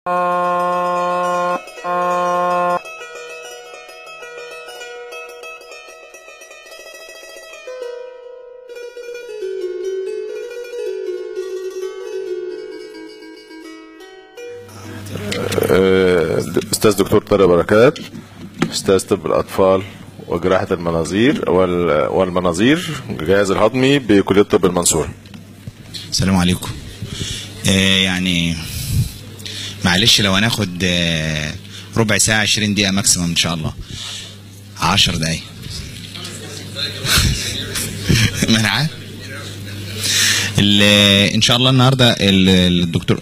استاذ دكتور طارق بركات استاذ طب الاطفال وجراحه المناظير وال- والمناظير الجهاز الهضمي بكليه طب المنصوره السلام عليكم آه يعني معلش لو هناخد آه ربع ساعة 20 دقيقة ماكسيمم إن شاء الله 10 دقايق ما أنا عارف ال- إن شاء الله النهاردة ال- الدكتور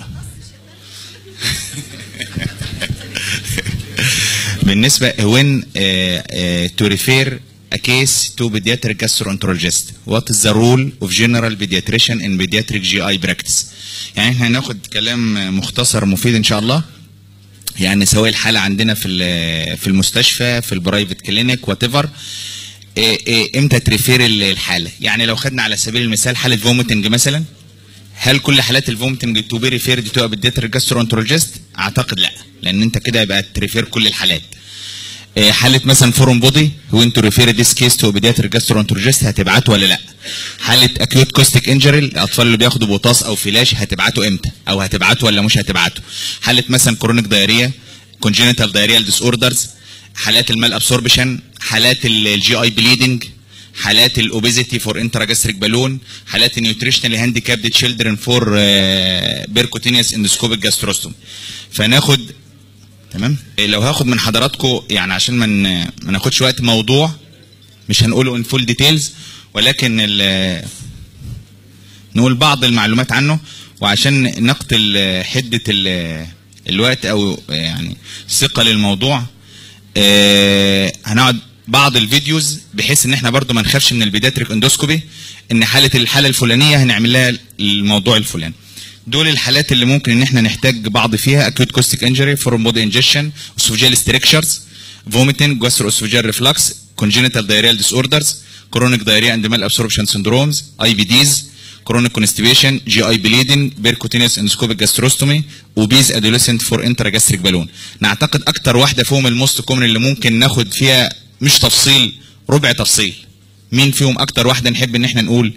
بالنسبة when uh, uh, to refer a case to pediatric gastroenterologist what is the role of general pediatrician in pediatric GI practice يعني احنا هناخد كلام مختصر مفيد ان شاء الله يعني سواء الحالة عندنا في ال- في المستشفى في البرايفت كلينيك وات ايفر امتى تريفير ال- الحالة يعني لو خدنا على سبيل المثال حالة فوميتنج مثلا هل كل حالات الفوميتنج تو بي ريفيرد تو بيديتر جاسترونترولوجيست اعتقد لا لان انت كده يبقى تريفير كل الحالات آه، حاله مثلا فورم بودي وانتو ريفير ديس كيس تو بيدياتر جاسترونترولوجيست هتبعته ولا لا حاله اكيوت كوستيك انجري الاطفال اللي بياخدوا بوتاس او فلاش هتبعته امتى او هتبعته ولا مش هتبعته حاله مثلا كرونيك دايريا كونجينيتال دايريال ديس اوردرز حالات المال ابسوربشن حالات الجي اي بليدنج حالات الاوبيزيتي فور انتراجاستريك بالون حالات النيوتريشنال هانديكابد تشيلدرن فور بيركوتينيوس اندوسكوبيك جاستروستوم فناخد تمام إيه لو هاخد من حضراتكم يعني عشان ما ن- ما ناخدش وقت موضوع مش هنقوله ان فول ديتيلز ولكن ال- نقول بعض المعلومات عنه وعشان نقتل حده ال- الوقت او يعني ثقه للموضوع آه، هنقعد بعض الفيديوز بحيث ان احنا برضو ما نخافش من البيداتريك اندوسكوبي ان حاله الحاله الفلانيه هنعمل لها الموضوع الفلاني دول الحالات اللي ممكن ان احنا نحتاج بعض فيها اكيوت كوستيك انجري فورم بودي انجكشن اسوفجيال ستريكشرز فوميتنج جاسترو اسوفجيال ريفلكس كونجينيتال دايريال ديس اوردرز كرونيك دايريا اند مال ابسوربشن سندرومز اي بي ديز كرونيك كونستيبيشن جي اي بليدنج بيركوتينيوس اندوسكوبيك جاستروستومي وبيز ادوليسنت فور انتراجاستريك بالون نعتقد اكتر واحده فيهم الموست كومن اللي ممكن ناخد فيها مش تفصيل ربع تفصيل مين فيهم اكتر واحده نحب ان احنا نقول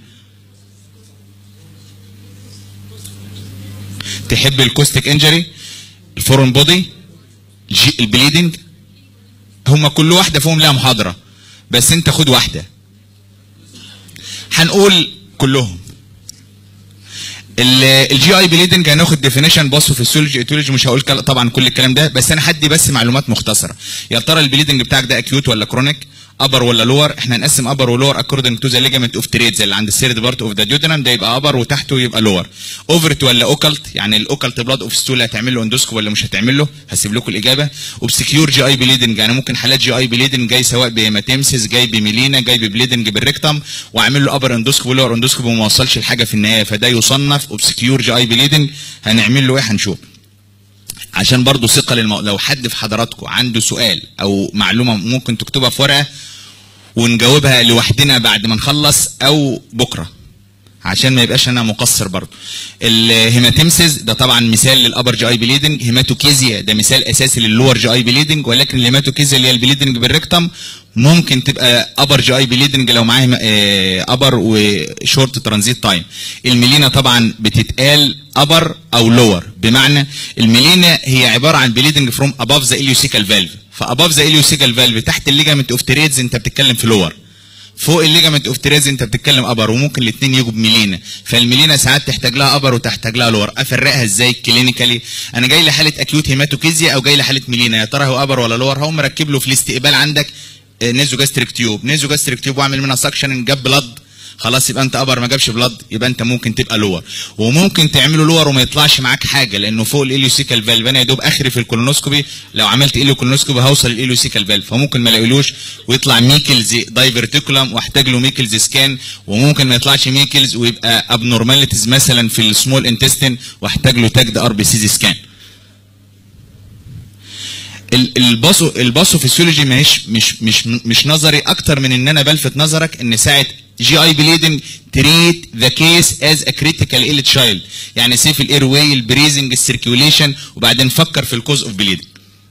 تحب الكوستيك انجري الفورن بودي الجي- البليدنج هما كل واحده فيهم لها محاضره بس انت خد واحده هنقول كلهم الجي اي بليدنج هناخد ديفينيشن باصو فيسيولوجي ايتولوجي مش هقول كلا- طبعا كل الكلام ده بس انا هدي بس معلومات مختصره يا ترى البليدنج بتاعك ده اكيوت ولا كرونيك ابر ولا لور احنا هنقسم ابر ولور اكوردنج تو ذا ليجامنت اوف تريد زي اللي عند السيرد بارت اوف ذا ديودرام ده يبقى ابر وتحته يبقى لور اوفرت ولا اوكلت يعني الاوكلت بلاد اوف ستول هتعمل له اندوسكوب ولا مش هتعمل له هسيب لكم الاجابه وبسكيور جي اي بليدنج يعني ممكن حالات جي اي بليدنج جاي سواء بهيماتيمسيس جاي بميلينا جاي ببليدنج بالريكتم واعمل له ابر اندوسكوب ولور اندوسكوب وما وصلش لحاجه في النهايه فده يصنف اوبسكيور جي اي بليدنج هنعمل له ايه هنشوف عشان برضو ثقه للمو... لو حد في حضراتكم عنده سؤال او معلومه ممكن تكتبها في ورقه ونجاوبها لوحدنا بعد ما نخلص او بكره عشان ما يبقاش انا مقصر برضه الهيماتيمسيس ده طبعا مثال للابر جي اي بليدنج هيماتوكيزيا ده مثال اساسي للور جي اي بليدنج ولكن الهيماتوكيزيا اللي هي البليدنج بالريكتم ممكن تبقى ابر جي اي بليدنج لو معاه ابر وشورت ترانزيت تايم الميلينا طبعا بتتقال ابر او لور بمعنى الميلينا هي عباره عن بليدنج فروم اباف ذا اليوسيكال فالف فاباف ذا اليوسيكال فالف تحت الليجامنت اوف تريدز انت بتتكلم في لور فوق الليجامنت اوف تريز انت بتتكلم ابر وممكن الاثنين يجوا بميلينا فالميلينا ساعات تحتاج لها ابر وتحتاج لها لور افرقها ازاي كلينيكالي انا جاي لحاله اكيوت هيماتوكيزيا او جاي لحاله ميلينا يا ترى هو ابر ولا لور هقوم مركب له في الاستقبال عندك نيزو جاستريك تيوب نيزو جاستريك تيوب واعمل منها سكشن جاب بلد خلاص يبقى انت ابر ما جابش بلد يبقى انت ممكن تبقى لور وممكن تعمله لور وما يطلعش معاك حاجه لانه فوق الاليوسيكال فالف انا يا دوب اخري في الكولونوسكوبي لو عملت اليو كولونوسكوبي هوصل الاليوسيكال فالف فممكن ما الاقيلوش ويطلع ميكلز دايفرتيكولم واحتاج له ميكلز سكان وممكن ما يطلعش ميكلز ويبقى ابنورماليتيز مثلا في السمول انتستين واحتاج له تاجد ار بي سي سكان الباصو الباصو فيسيولوجي مش مش مش مش نظري اكتر من ان انا بلفت نظرك ان ساعه جي اي بليدنج تريت ذا كيس از ا كريتيكال ايل تشايلد يعني سيف الاير واي البريزنج السيركيوليشن وبعدين فكر في الكوز اوف بليدنج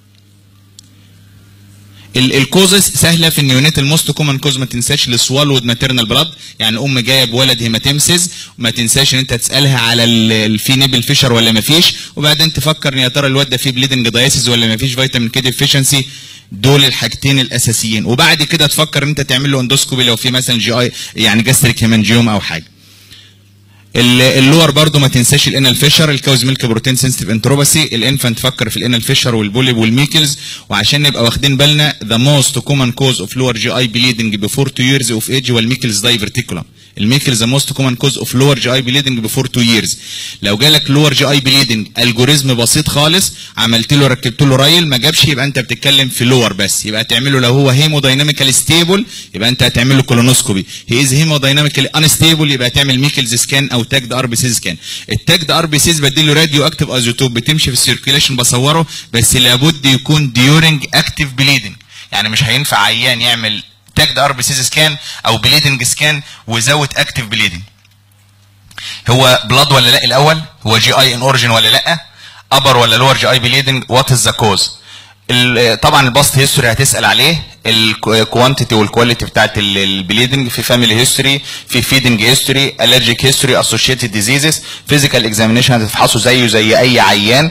الكوزز سهله في النيونات الموست كومن كوز ما تنساش السوالود ماتيرنال بلاد يعني ام جايه بولد هيماتيمسز وما تنساش ان انت تسالها على ال- في نيبل فيشر ولا ما فيش وبعدين تفكر ان يا ترى الواد ده فيه بليدنج دايسيس ولا ما فيش فيتامين كي ديفيشنسي دول الحاجتين الاساسيين وبعد كده تفكر ان انت تعمل له اندوسكوبي لو في مثلا جي اي يعني جاستريك هيمانجيوم او حاجه ال- اللور برضو ما تنساش الانال فيشر الكوز ميلك بروتين سنسيتيف انتروباسي الانفانت فكر في الانال فيشر والبوليب والميكلز وعشان نبقى واخدين بالنا ذا موست كومن كوز اوف لور جي اي بليدنج بيفور 2 ييرز اوف ايج هو الميكلز دايفرتيكولم الميكلز ذا موست كومن كوز اوف لور جي اي بليدنج بيفور 2 ييرز لو جالك لور جي اي بليدنج الجوريزم بسيط خالص عملت له ركبت له رايل ما جابش يبقى انت بتتكلم في لور بس يبقى تعمله لو هو هيمودايناميكال ستيبل يبقى انت هتعمل له كولونوسكوبي هي از هيمودايناميكال انستيبل يبقى تعمل ميكلز سكان او تاجد ار بي سي سكان التاجد ار بي سيز بديله راديو اكتيف ايزوتوب بتمشي في السيركيليشن بصوره بس لابد يكون ديورنج اكتيف بليدنج يعني مش هينفع عيان يعمل تاجد ار بي سي سكان او بليدنج سكان وزود اكتيف بليدنج هو بلاد ولا لا الاول هو جي اي ان اوريجن ولا لا ابر ولا لور جي اي بليدنج وات از ذا كوز طبعا الباست هيستوري هتسال عليه الكوانتيتي والكواليتي بتاعت البليدنج في فاميلي هيستوري في فيدنج هيستوري الرجيك هيستوري اسوشيتد ديزيزز فيزيكال اكزامينيشن هتفحصه زيه زي اي عيان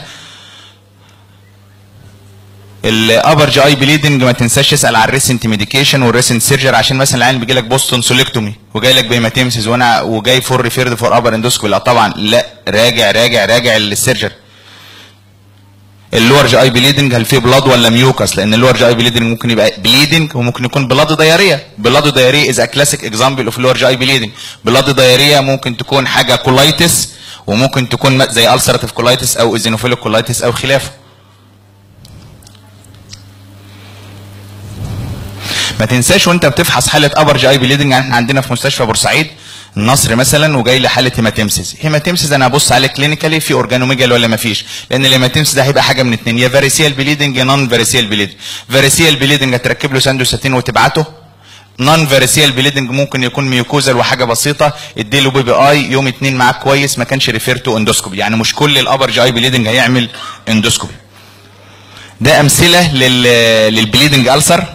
الابر جي اي بليدنج ما تنساش تسال على الريسنت ميديكيشن والريسنت سيرجر عشان مثلا العيان بيجي لك بوستون سوليكتومي وجاي لك بهيماتيمسيس وانا وجاي فور ريفيرد فور ابر اندوسكوبي لا طبعا لا راجع راجع راجع للسيرجر اللور جي اي بليدنج هل فيه بلاد ولا ميوكس لان اللور جي اي بليدنج ممكن يبقى بليدنج وممكن يكون بلاد دايريا بلاد دايريا از ا كلاسيك اكزامبل اوف لور جي اي بليدنج بلاد دايريا ممكن تكون حاجه كولايتس وممكن تكون زي السراتيف كولايتس او ايزينوفيليك كولايتس او خلافه ما تنساش وانت بتفحص حاله ابر جي اي بليدنج يعني احنا عندنا في مستشفى بورسعيد النصر مثلا وجاي لي حاله هيماتيمسيس هيماتيمسيس انا هبص عليه كلينيكالي في اورجانوميجال ولا ما فيش لان الهيماتيمسيس ده هيبقى حاجه من اتنين يا فاريسيال بليدنج يا نون فاريسيال بليدنج فاريسيال بليدنج هتركب له ساندوساتين وتبعته نون فاريسيال بليدنج ممكن يكون ميوكوزال وحاجه بسيطه اديله بي بي اي يوم اتنين معاك كويس ما كانش ريفير تو اندوسكوبي يعني مش كل الابر جي اي بليدنج هيعمل اندوسكوبي ده امثله لل للبليدنج السر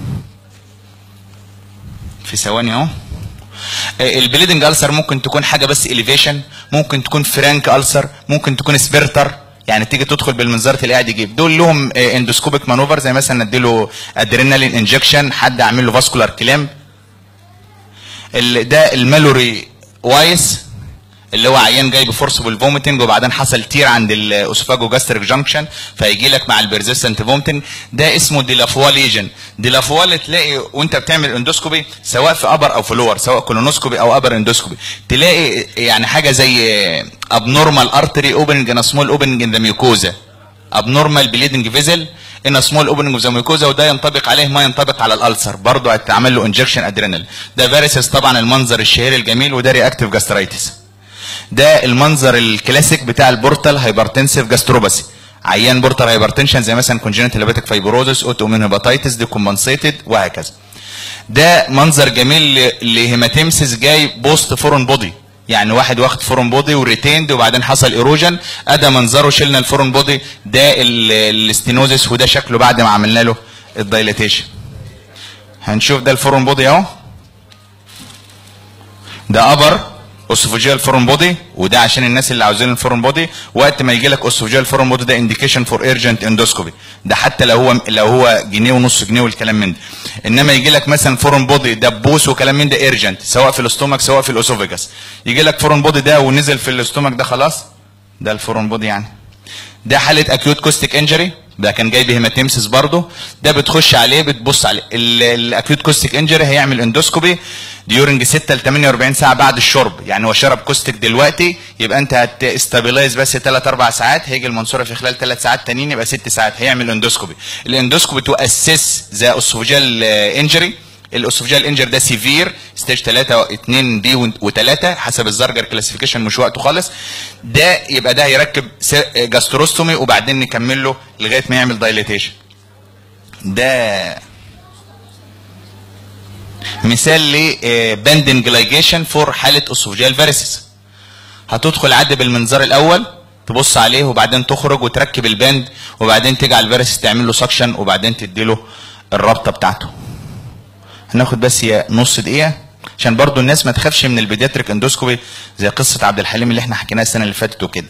في ثواني اهو البليدنج السر ممكن تكون حاجه بس اليفيشن ممكن تكون فرانك السر ممكن تكون سبيرتر يعني تيجي تدخل بالمنظار تلاقيه قاعد يجيب دول لهم اندوسكوبيك مانوفر زي مثلا نديله ادرينالين انجكشن حد عامل له فاسكولار كلام ده المالوري وايس اللي هو عيان جاي بفورسبل فوميتنج وبعدين حصل تير عند الاسوفاجو جاستريك جانكشن فيجي لك مع البرزيستنت فوميتنج ده اسمه ديلافوا ليجن ديلافوا تلاقي وانت بتعمل اندوسكوبي سواء في ابر او في لور سواء كولونوسكوبي او ابر اندوسكوبي تلاقي يعني حاجه زي ابنورمال ارتري اوبننج ان سمول اوبننج ان ذا ميوكوزا ابنورمال بليدنج فيزل ان سمول اوبننج اوف ذا ميوكوزا وده ينطبق عليه ما ينطبق على الالسر برضه هتعمل له انجكشن ادرينال ده فيرسس طبعا المنظر الشهير الجميل وده رياكتيف جاسترايتس ده المنظر الكلاسيك بتاع البورتال هايبرتنسيف جاستروباسي عيان بورتال هايبرتنشن زي مثلا كونجنتال هيباتيك فايبروزس اوتو امين هيباتيتس دي كومبنسيتد وهكذا ده منظر جميل لهيماتيمسيس جاي بوست فورن بودي يعني واحد واخد فورن بودي وريتيند وبعدين حصل ايروجن ادى منظره شلنا الفورن بودي ده الاستينوزس وده شكله بعد ما عملنا له الدايليتيشن هنشوف ده الفورن بودي اهو ده ابر اوسوفوجيال فورم بودي وده عشان الناس اللي عاوزين الفورم بودي وقت ما يجي لك اوسوفوجيال فورم بودي ده انديكيشن فور ايرجنت اندوسكوبي ده حتى لو هو لو هو جنيه ونص جنيه والكلام من ده انما يجي لك مثلا فورم بودي دبوس وكلام من ده ايرجنت سواء في الاستومك سواء في الاوسوفيجاس يجي لك فورم بودي ده ونزل في الاستومك ده خلاص ده الفورم بودي يعني ده حاله اكيوت كوستيك انجري ده كان جاي بهيماتيمسيس برضه ده بتخش عليه بتبص عليه الاكيوت كوستيك انجري هيعمل اندوسكوبي ديورنج 6 ل 48 ساعه بعد الشرب يعني هو شرب كوستيك دلوقتي يبقى انت هتستابيلايز بس 3 4 ساعات هيجي المنصوره في خلال 3 ساعات تانيين يبقى 6 ساعات هيعمل اندوسكوبي الاندوسكوبي تو اسس ذا اوسوفوجيال انجري الاوسوفجيال انجر ده سيفير ستيج 3 2 بي و3 حسب الزرجر كلاسيفيكيشن مش وقته خالص ده يبقى ده هيركب جاستروستومي وبعدين نكمل له لغايه ما يعمل دايليتيشن ده مثال لبندنج لايجيشن فور حاله اسوفجيال فيرسيس هتدخل عادي بالمنظار الاول تبص عليه وبعدين تخرج وتركب الباند وبعدين تجعل الفيرسيس تعمل له سكشن وبعدين تديله الرابطه بتاعته هناخد بس هي نص دقيقه عشان برضو الناس ما تخافش من البيدياتريك اندوسكوبي زي قصه عبد الحليم اللي احنا حكيناها السنه اللي فاتت وكده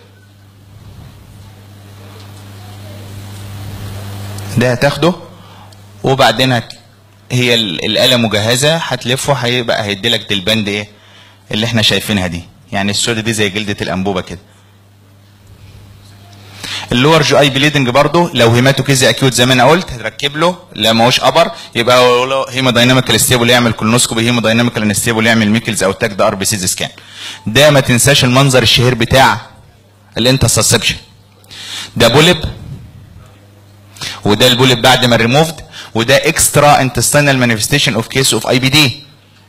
ده هتاخده وبعدين هت... هي ال- الآلة مجهزة هتلفه هيبقى هيدي لك البند ايه اللي احنا شايفينها دي يعني السودة دي زي جلدة الأنبوبة كده اللور جو اي بليدنج برضه لو هيماتوكيزي اكيوت زي ما انا قلت هتركب له لا ما هوش ابر يبقى لو هيما دايناميكال ستيبل يعمل كولونوسكوبي هيما دايناميكال ستيبل يعمل ميكلز او تاك ده ار بي سيز سكان ده ما تنساش المنظر الشهير بتاع الانترسبشن ده بولب وده البولب بعد ما ريموفد وده اكسترا انتستينال مانيفستيشن اوف كيس اوف اي بي دي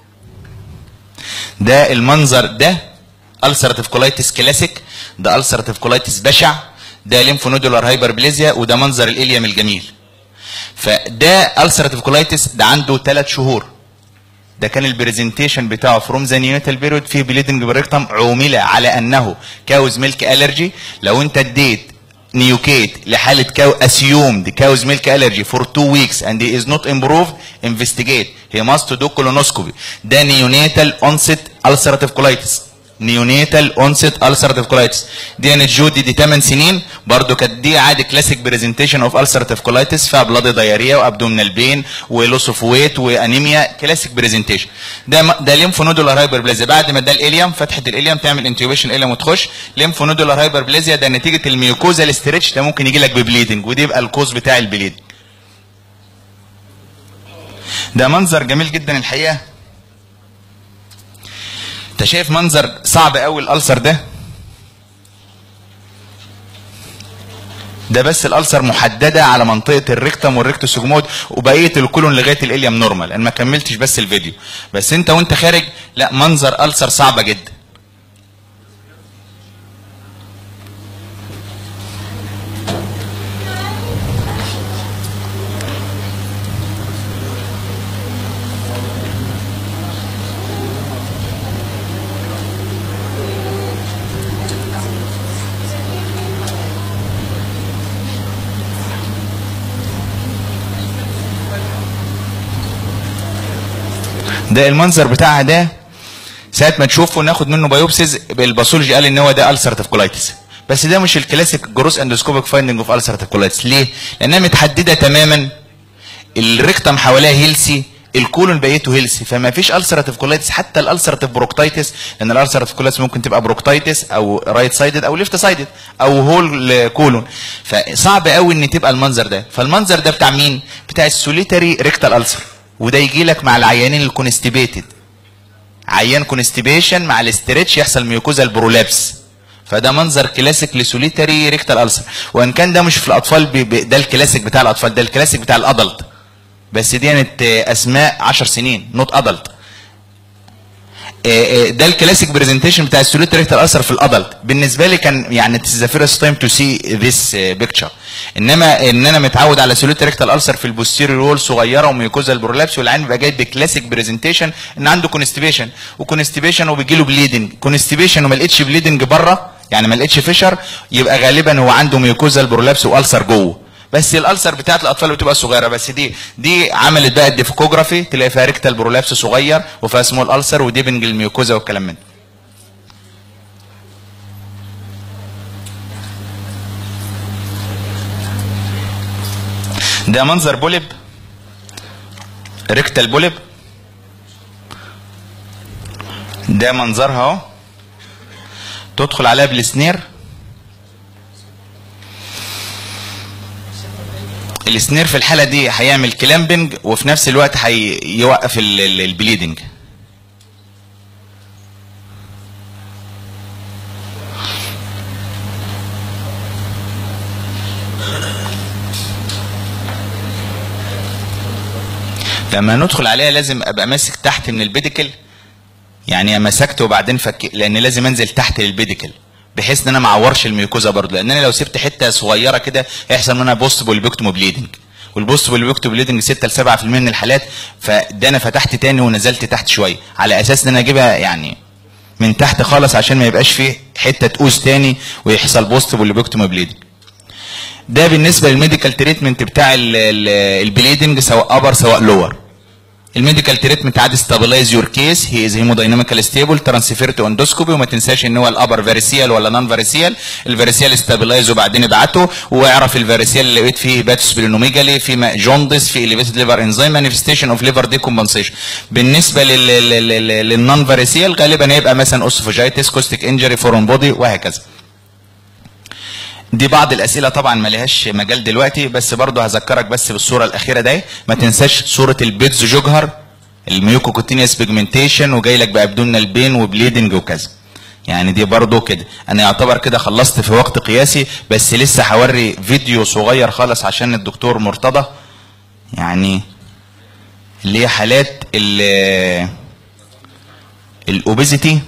ده المنظر ده السراتيف كولايتس كلاسيك ده السراتيف كولايتس بشع ده ليمفونودولار هايبربليزيا وده منظر الاليم الجميل فده السراتيف كولايتس ده عنده ثلاث شهور ده كان البرزنتيشن بتاعه فروم ذا نيونيتال بيريود في بليدنج بالريكتم عومل على انه كاوز ميلك الرجي لو انت اديت نيوكيت لحاله كاو اسيومد كاوز ميلك الرجي فور 2 ويكس اند از نوت امبروفد انفستيجيت هي ماست دو كولونوسكوبي ده نيونيتال اونست السراتيف كولايتس نيونيتال اونست السراتيف كولايتس دي انا جودي دي 8 سنين برضو كانت دي عادي كلاسيك برزنتيشن اوف السراتيف كولايتس فيها بلاد دايريا وابدومينال بين ولوس اوف ويت وانيميا كلاسيك برزنتيشن ده م- ده ليمفونودولار هايبربلازيا بعد ما ده الاليوم فتحه الاليوم تعمل انتيوبيشن اليوم وتخش ليمفونودولار هايبربلازيا ده نتيجه الميوكوزا الاستريتش ده ممكن يجي لك ببليدنج ودي يبقى الكوز بتاع البليدنج ده منظر جميل جدا الحقيقه انت شايف منظر صعب قوي الالسر ده ده بس الالسر محدده على منطقه الريكتم والريكتوسجمود وبقيه الكولون لغايه الاليم نورمال انا ما كملتش بس الفيديو بس انت وانت خارج لا منظر السر صعبه جدا ده المنظر بتاعها ده ساعه ما تشوفه ناخد منه بايوبسيز الباثولوجي قال ان هو ده السرتيف كولايتس بس ده مش الكلاسيك جروس اندوسكوبيك فايندنج اوف السرتيف كولايتس ليه؟ لانها متحدده تماما الريكتم حواليها هيلسي الكولون بقيته هيلسي فما فيش السراتيف كولايتس حتى الالسراتيف بروكتايتس لان الالسراتيف كولايتس ممكن تبقى بروكتايتس او رايت سايدد او ليفت سايدد او هول كولون فصعب قوي ان تبقى المنظر ده فالمنظر ده بتاع مين بتاع السوليتري ريكتال السر وده يجي لك مع العيانين الكونستيبيتد عيان كونستيبيشن مع الاسترتش يحصل ميوكوزال برولابس فده منظر كلاسيك لسوليتري ريكتال السر وان كان ده مش في الاطفال بي بي ده الكلاسيك بتاع الاطفال ده الكلاسيك بتاع الادلت بس دي كانت آه، اسماء 10 سنين نوت ادلت ده الكلاسيك برزنتيشن بتاع السوليت ريكتال السر في الادلت بالنسبه لي كان يعني ذا فيرست تايم تو سي ذيس بيكتشر انما ان انا متعود على سوليت ريكتال السر في البوستيريور وول صغيره وميوكوزا البرولابس والعين بيبقى جاي بكلاسيك برزنتيشن ان عنده كونستيبيشن وكونستيبيشن وبيجي له بليدنج كونستيبيشن وما لقيتش بليدنج بره يعني ما لقيتش فيشر يبقى غالبا هو عنده ميوكوزا البرولابس والسر جوه بس الالسر بتاعت الاطفال بتبقى صغيره بس دي دي عملت بقى الديفكوجرافي تلاقي فيها ريكتال برولابس صغير وفيها سمول السر وديبنج الميوكوزا والكلام من ده ده منظر بولب ريكتال بولب ده منظرها اهو تدخل عليها بالسنير السنير في الحاله دي هيعمل كلامبنج وفي نفس الوقت هيوقف ال- ال- البليدنج لما ندخل عليها لازم ابقى ماسك تحت من البيديكل يعني مسكته وبعدين فك لان لازم انزل تحت للبيديكل بحيث ان انا ما اعورش الميوكوزا برضه لان انا لو سبت حته صغيره كده هيحصل منها بوست بولبكتوم بليدنج والبوست والبيكتو بليدنج 6 ل 7% من الحالات فده انا فتحت تاني ونزلت تحت شويه على اساس ان انا اجيبها يعني من تحت خالص عشان ما يبقاش فيه حته تقوس تاني ويحصل بوست والبيكتو بليدنج ده بالنسبه للميديكال تريتمنت بتاع ال- ال- البليدنج سواء ابر سواء لور الميديكال تريتمنت عادي ستابلايز يور كيس هي از هيمودايناميكال ستيبل ترانسفير تو اندوسكوبي وما تنساش ان هو الابر فاريسيال ولا نون فاريسيال الفاريسيال ستابلايز وبعدين ابعته واعرف الفاريسيال اللي لقيت فيه هيباتوس بلينوميجالي في ما- جوندس في اليفيتد ليفر انزيم مانيفستيشن اوف ليفر ديكومبنسيشن بالنسبه للنون فاريسيال غالبا هيبقى مثلا اوسوفاجيتس كوستيك انجري فورون بودي وهكذا دي بعض الاسئله طبعا ما لهاش مجال دلوقتي بس برضه هذكرك بس بالصوره الاخيره دي ما تنساش صوره البيتز جوجهر الميوكوكوتينيوس بيجمنتيشن وجاي لك بابدومينال بين وبليدنج وكذا يعني دي برضه كده انا يعتبر كده خلصت في وقت قياسي بس لسه هوري فيديو صغير خالص عشان الدكتور مرتضى يعني اللي هي حالات ال الاوبيزيتي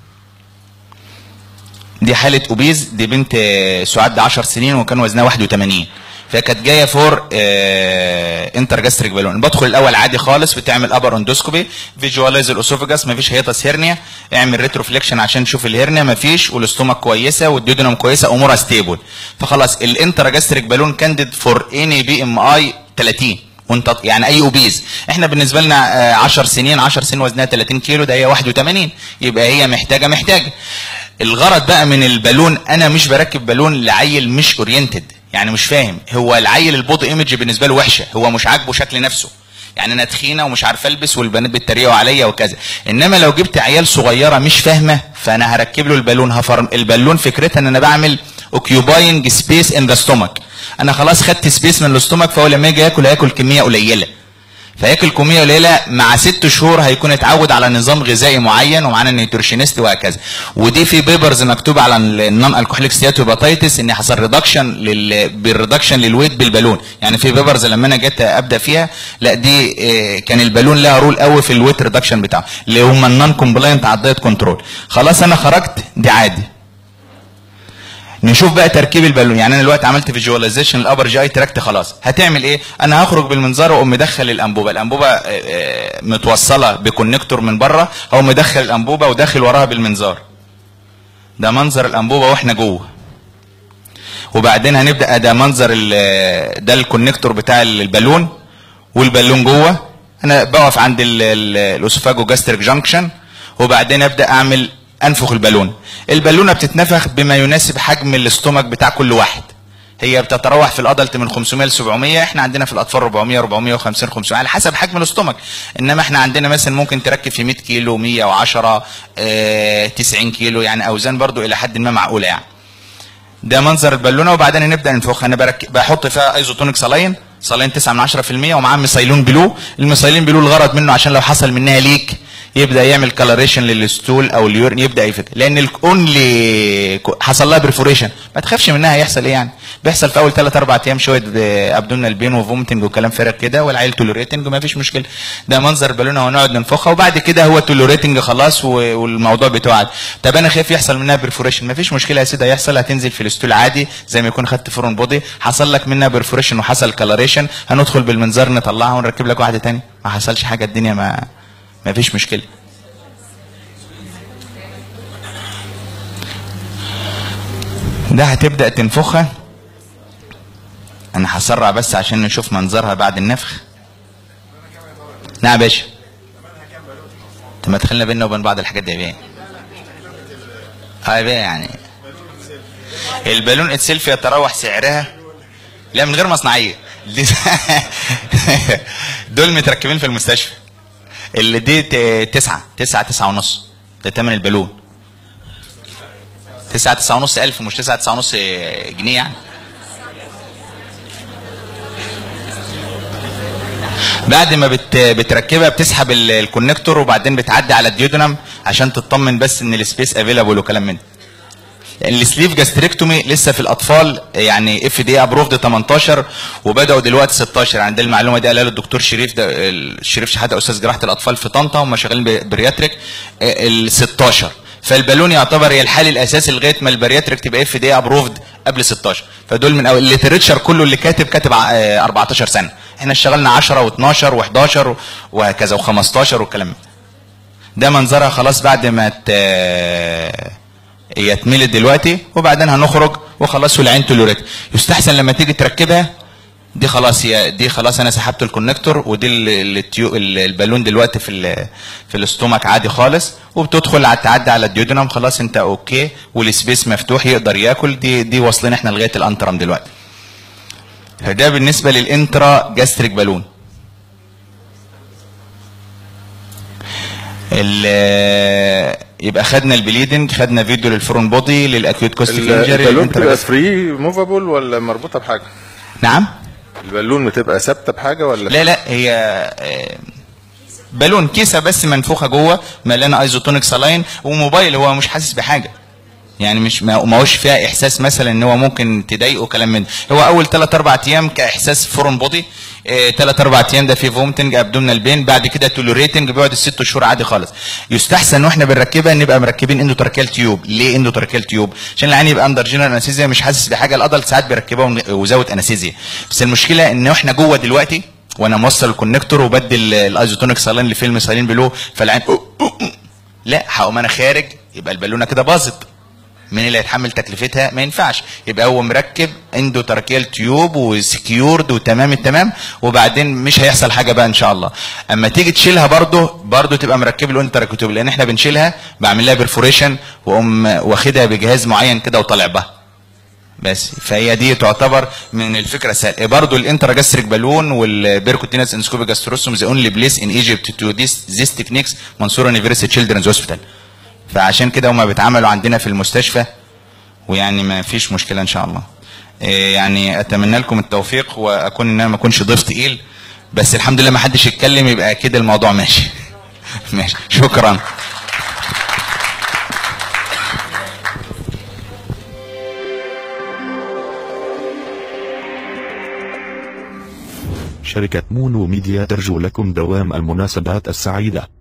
دي حاله اوبيز دي بنت آه، سعاد 10 سنين وكان وزنها 81 فكانت جايه فور انتر جاستريك بالون بدخل الاول عادي خالص بتعمل ابر اندوسكوبي فيجواليز الاسوفجاس مفيش هيطس هيرنيا اعمل ريتروفليكشن عشان تشوف الهرنيا مفيش والاستومك كويسه والديودنم كويسه امورها ستيبل فخلاص الانتر جاستريك بالون كانديد فور اني بي ام اي 30 وانت يعني اي اوبيز احنا بالنسبه لنا آه، 10 سنين 10 سنين وزنها 30 كيلو ده هي 81 يبقى هي محتاجه محتاجه الغرض بقى من البالون انا مش بركب بالون لعيل مش اورينتد يعني مش فاهم هو العيل البودي ايمج بالنسبه له وحشه هو مش عاجبه شكل نفسه يعني انا تخينه ومش عارفه البس والبنات بيتريقوا عليا وكذا انما لو جبت عيال صغيره مش فاهمه فانا هركب له البالون هفرم البالون فكرتها ان انا بعمل اوكيوباينج سبيس ان ذا ستومك انا خلاص خدت سبيس من الاستومك فهو لما يجي ياكل هياكل كميه قليله فياكل كميه قليله مع ست شهور هيكون اتعود على نظام غذائي معين ومعانا النيوتريشنست وهكذا ودي في بيبرز مكتوب على النون الكحوليك ستياتوباتيتس ان حصل ريدكشن لل بالريدكشن للويت بالبالون يعني في بيبرز لما انا جيت ابدا فيها لا دي آه، كان البالون لها رول قوي في الويت ريدكشن بتاعه اللي هم النون كومبلاينت على الدايت كنترول خلاص انا خرجت دي عادي نشوف بقى تركيب البالون يعني انا دلوقتي عملت فيجواليزيشن الابر جي اي تراكت خلاص هتعمل ايه انا هخرج بالمنظار واقوم مدخل الانبوبه الانبوبه آه، آه، متوصله بكونكتور من بره او مدخل الانبوبه وداخل وراها بالمنظار ده منظر الانبوبه واحنا جوه وبعدين هنبدا ده منظر ال- ده الكونكتور بتاع البالون والبالون جوه انا بقف عند الاسوفاجو جاستريك جانكشن وبعدين ابدا اعمل انفخ البالون البالونه بتتنفخ بما يناسب حجم الاستومك بتاع كل واحد هي بتتراوح في الادلت من 500 ل 700 احنا عندنا في الاطفال 400 450 500 على حسب حجم الاستومك انما احنا عندنا مثلا ممكن تركب في 100 كيلو 110 اه 90 كيلو يعني اوزان برضو الى حد ما معقوله يعني ده منظر البالونه وبعدين نبدا ننفخها انا برك... بحط فيها ايزوتونيك صلاين صلاين 9 من 10% ومعاه ميثايلون بلو الميثايلون بلو الغرض منه عشان لو حصل منها ليك يبدا يعمل كلاريشن للستول او اليورين يبدا يفك لان الاونلي حصل لها بريفوريشن ما تخافش منها هيحصل ايه يعني بيحصل في اول 3 4 ايام شويه ابدومينال بين وفومتنج وكلام فارغ كده والعيل تولوريتنج وما فيش مشكله ده منظر بالونه ونقعد ننفخها وبعد كده هو تولوريتنج خلاص و- والموضوع بتوعد طب انا خايف يحصل منها بريفوريشن ما فيش مشكله يا سيدي هيحصل هتنزل في الستول عادي زي ما يكون خدت فرون بودي حصل لك منها بريفوريشن وحصل كلاريشن هندخل بالمنظار نطلعها ونركب لك واحده تاني ما حصلش حاجه الدنيا ما ما فيش مشكله ده هتبدا تنفخها انا هسرع بس عشان نشوف منظرها بعد النفخ نعم يا باشا طب ما تخلينا بينا وبين بعض الحاجات دي يا بيه اه يا بيه يعني البالون اتسلف يتراوح سعرها لا من غير مصنعيه دي- دول متركبين في المستشفى اللي دي ت- تسعة تسعة تسعة ونص ده تمن البالون تسعة تسعة ونص ألف مش تسعة تسعة ونص جنيه يعني بعد ما بت بتركبها بتسحب ال- الكونكتور وبعدين بتعدي على الديودنم عشان تطمن بس ان السبيس افيلابل وكلام من ده السليف جاستريكتومي لسه في الاطفال يعني اف دي ابروفد 18 وبداوا دلوقتي 16 يعني دي المعلومه دي قالها له الدكتور شريف ده الشريف شحاته استاذ جراحه الاطفال في طنطا هم شغالين ب- برياتريك ال 16 فالبالون يعتبر هي الحل الاساسي لغايه ما البرياتريك تبقى اف دي ابروفد قبل 16 فدول من اول الليتريتشر كله اللي كاتب كاتب ع- آه، 14 سنه احنا اشتغلنا 10 و12 و11 وهكذا و15 والكلام ده. ده منظرها خلاص بعد ما ت... هي اتملت دلوقتي وبعدين هنخرج وخلاص والعين تلوريت يستحسن لما تيجي تركبها دي خلاص هي دي خلاص انا سحبت الكونكتور ودي ال- ال- التيو ال- البالون دلوقتي في ال- في الاستومك عادي خالص وبتدخل على تعدي على الديودنم خلاص انت اوكي والسبيس مفتوح يقدر ياكل دي دي واصلين احنا لغايه الانترم دلوقتي فده بالنسبه للانترا جاستريك بالون ال- يبقى خدنا البليدنج خدنا فيديو للفرون بودي للاكيوت كوستيك انجري البالون بتبقى فري موفابل ولا مربوطه بحاجه؟ نعم البالون بتبقى ثابته بحاجه ولا لا لا هي آه، بالون كيسه بس منفوخه جوه مليانه ايزوتونيك سلاين وموبايل هو مش حاسس بحاجه يعني مش ما ما هوش فيها احساس مثلا ان هو ممكن تضايقه كلام من ده. هو اول 3 4 ايام كاحساس فورن بودي 3 4 ايام ده فيه فومتنج ابدومينال بين بعد كده تولوريتنج بيقعد الست شهور عادي خالص يستحسن واحنا بنركبها نبقى مركبين اندوتراكيال تيوب ليه اندوتراكيال تيوب عشان العين يبقى اندر جنرال انستيزيا مش حاسس بحاجه الادلت ساعات بيركبها وزاوت انستيزيا بس المشكله ان احنا جوه دلوقتي وانا موصل الكونكتور وبدل الايزوتونيك سالين اللي فيه المسالين بلو فالعين لا هقوم انا خارج يبقى البالونه كده باظت مين اللي هيتحمل تكلفتها ما ينفعش يبقى هو مركب عنده تركيال تيوب وسكيورد وتمام التمام وبعدين مش هيحصل حاجه بقى ان شاء الله اما تيجي تشيلها برضه برضه تبقى مركب له انت تيوب لان احنا بنشيلها بعمل لها برفوريشن واقوم واخدها بجهاز معين كده وطالع بها بس فهي دي تعتبر من الفكره السهله برضه الانتراجاستريك بالون والبيركوتينس انسكوبي جاستروسوم ذا اونلي بليس ان ايجيبت تو ذيس ذيس تكنيكس منصور يونيفرسيتي تشيلدرنز هوسبيتال فعشان كده هما بيتعاملوا عندنا في المستشفى ويعني ما فيش مشكله ان شاء الله إيه يعني اتمنى لكم التوفيق واكون ان انا ما اكونش ضيف تقيل بس الحمد لله ما حدش يتكلم يبقى كده الموضوع ماشي ماشي شكرا شركة مونو ميديا ترجو لكم دوام المناسبات السعيدة